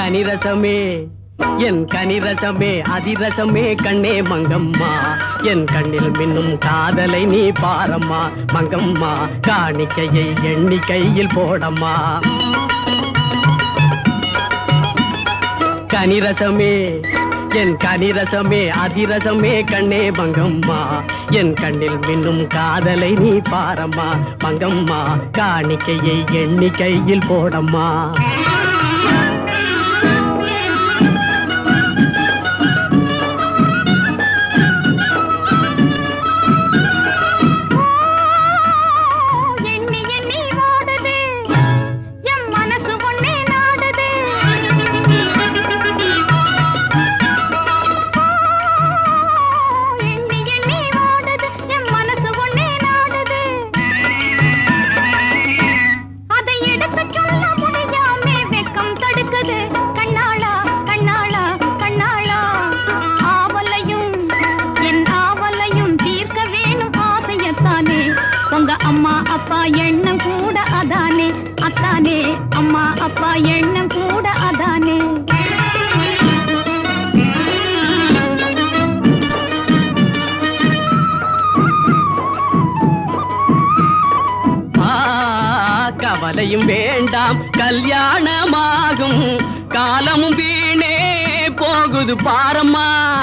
கனிரசமே என் கனிரசமே அதிரசமே கண்ணே மங்கம்மா என் கண்ணில் மின்னும் காதலை நீ பாரம்மா மங்கம்மா காணிக்கையை எண்ணிக்கையில் போடம்மா கனிரசமே என் கனிரசமே அதிரசமே கண்ணே மங்கம்மா என் கண்ணில் மின்னும் காதலை நீ பாரம்மா மங்கம்மா காணிக்கையை எண்ணிக்கையில் போடம்மா எண்ணி எண்ணி ஓடுது என் மனசு ஒன்னே நாடுது எண்ணி எண்ணி ஓடுது என் மனசு ஒன்னே நாடுது அதை எடுத்து சொல்ல முடியாமே வெக்கம் தடுக்குது கண்ணாளா கண்ணாளா கண்ணாளா ஆவலையும் என் ஆவலையும் தீர்க்க வேணும் ஆசையத்தானே உங்க அம்மா அப்பா எண்ணம் கூட அதானே அத்தானே அம்மா அப்பா எண்ணம் கூட அதானே ஆ, கவலையும் வேண்டாம் கல்யாணமாகும் காலமும் வீணே போகுது பாரம்மா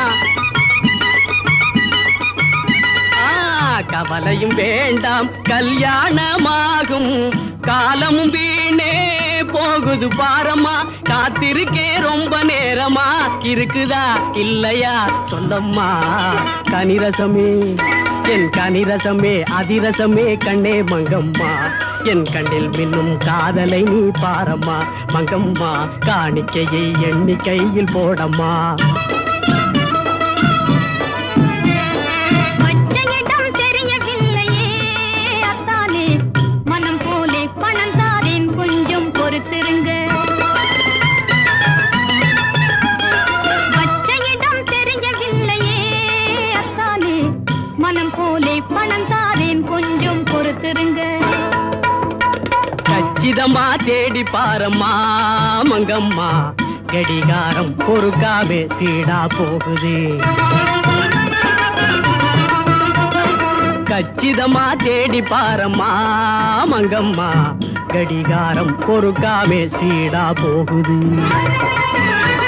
ஆ, கவலையும் வேண்டாம் கல்யாணமாகும் காலமும் வீணே போகுது பாரம்மா காத்திருக்கே ரொம்ப நேரமா இருக்குதா இல்லையா சொல்லம்மா கனிரசமே என் கனிரசமே அதிரசமே கண்ணே மங்கம்மா என் கண்ணில் மின்னும் காதலை நீ பாரம்மா மங்கம்மா காணிக்கையை எண்ணிக்கையில் போடம்மா வச்ச இடம் தெரியவில்லையே அத்தானே மனம் போலே பணம் தாரேன் கொஞ்சம் பொறுத்திருங்க வச்ச இடம் தெரியவில்லையே அத்தானே மனம் போலே பணம் தாரேன் கொஞ்சம் பொறுத்திருங்க கச்சிதமா தேடி பாரம்மா மங்கம்மா கடிகாரம் பொறுக்காமே ஸ்பீடா போகுது கச்சிதமா தேடி பாரம்மா மங்கம்மா கடிகாரம் பொறுக்காமே ஸ்பீடா போகுது